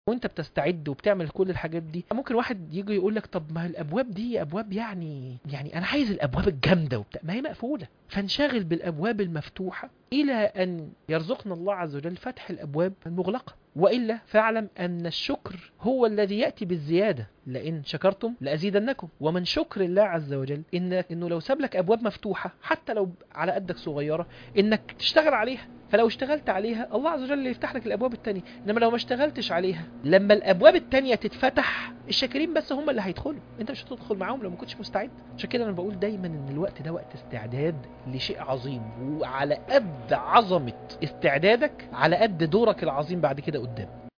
وانت بتستعد وبتعمل كل الحاجات دي ممكن واحد يجي يقول لك طب ما الابواب دي ابواب يعني يعني انا عايز الابواب الجامده وبتاع ما هي مقفوله فانشغل بالابواب المفتوحه الى ان يرزقنا الله عز وجل فتح الابواب المغلقه والا فاعلم ان الشكر هو الذي ياتي بالزياده لئن شكرتم لازيدنكم ومن شكر الله عز وجل ان انه لو ساب لك ابواب مفتوحه حتى لو على قدك صغيره انك تشتغل عليها فلو اشتغلت عليها الله عز وجل يفتح لك الابواب التانية انما لو ما اشتغلتش عليها لما الابواب التانية تتفتح الشاكرين بس هم اللي هيدخلوا انت مش هتدخل معاهم لو ما كنتش مستعد عشان كده انا بقول دايما ان الوقت ده وقت استعداد لشيء عظيم وعلى قد عظمة استعدادك على قد دورك العظيم بعد كده قدام